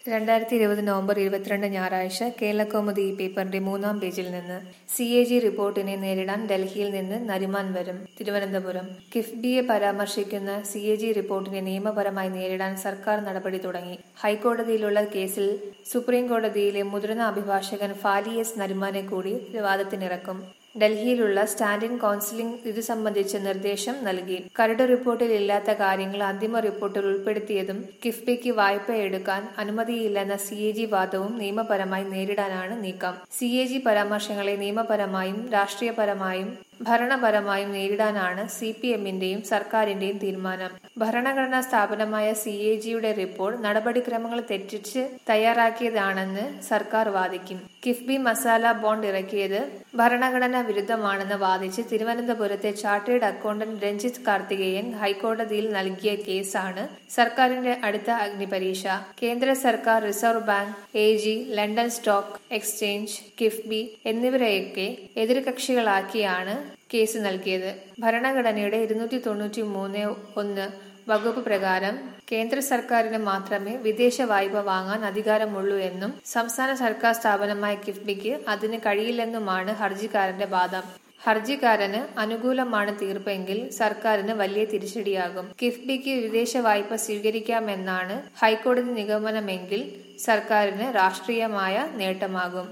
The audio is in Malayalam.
രണ്ടായിരത്തി ഇരുപത് നവംബർ ഇരുപത്തിരണ്ട് ഞായറാഴ്ച കേരളകൗമുദി ഈ പേപ്പറിന്റെ മൂന്നാം പേജിൽ നിന്ന് സി എ ജി റിപ്പോർട്ടിനെ നേരിടാൻ ഡൽഹിയിൽ നിന്ന് നരിമാൻ വരും തിരുവനന്തപുരം കിഫ്ബിയെ പരാമർശിക്കുന്ന സി എ ജി റിപ്പോർട്ടിനെ നിയമപരമായി നേരിടാൻ സർക്കാർ നടപടി തുടങ്ങി ഹൈക്കോടതിയിലുള്ള കേസിൽ സുപ്രീം കോടതിയിലെ മുതിർന്ന അഭിഭാഷകൻ ഫാലി എസ് നരിമാനെ കൂടി വാദത്തിനിറക്കും ഡൽഹിയിലുള്ള സ്റ്റാൻഡിംഗ് കൌൺസിലിംഗ് ഇതു സംബന്ധിച്ച നിർദ്ദേശം നൽകി കരട് റിപ്പോർട്ടിൽ ഇല്ലാത്ത കാര്യങ്ങൾ അന്തിമ റിപ്പോർട്ടിൽ ഉൾപ്പെടുത്തിയതും കിഫ്ബിക്ക് വായ്പ എടുക്കാൻ അനുമതിയില്ലെന്ന സി എ ജി വാദവും നിയമപരമായി നേരിടാനാണ് നീക്കം സി എ ജി പരാമർശങ്ങളെ നിയമപരമായും രാഷ്ട്രീയപരമായും ഭരണപരമായും നേരിടാനാണ് സി പി എമ്മിന്റെയും സർക്കാരിന്റെയും തീരുമാനം ഭരണഘടനാ സ്ഥാപനമായ സി എ ജിയുടെ റിപ്പോർട്ട് നടപടിക്രമങ്ങൾ തെറ്റിച്ച് തയ്യാറാക്കിയതാണെന്ന് സർക്കാർ വാദിക്കും കിഫ്ബി മസാല ബോണ്ട് ഇറക്കിയത് ഭരണഘടനാ വിരുദ്ധമാണെന്ന് വാദിച്ച് തിരുവനന്തപുരത്തെ ചാർട്ടേഡ് അക്കൗണ്ടന്റ് രഞ്ജിത്ത് കാർത്തികേയൻ ഹൈക്കോടതിയിൽ നൽകിയ കേസാണ് സർക്കാരിന്റെ അടുത്ത അഗ്നിപരീക്ഷ കേന്ദ്ര സർക്കാർ reserve bank A G London stock exchange KIIFB എന്നിവരെയൊക്കെ എതിർകക്ഷികളാക്കിയാണ് കേസ് നൽകിയത് ഭരണഘടനയുടെ ഇരുന്നൂറ്റി തൊണ്ണൂറ്റി മൂന്ന് ഒന്ന് വകുപ്പ് പ്രകാരം കേന്ദ്ര സർക്കാരിന് മാത്രമേ വിദേശ വായ്പ വാങ്ങാൻ അധികാരമുള്ളൂ എന്നും സംസ്ഥാന സർക്കാർ സ്ഥാപനമായ കിഫ്ബിക്ക് അതിന് കഴിയില്ലെന്നുമാണ് ഹർജിക്കാരന്റെ വാദം ഹർജിക്കാരന് അനുകൂലമാണ് തീർപ്പെങ്കിൽ സർക്കാരിന് വലിയ തിരിച്ചടിയാകും കിഫ്ബിക്ക് വിദേശ വായ്പ സ്വീകരിക്കാമെന്നാണ് ഹൈക്കോടതി നിഗമനമെങ്കിൽ സർക്കാരിന് രാഷ്ട്രീയമായ നേട്ടമാകും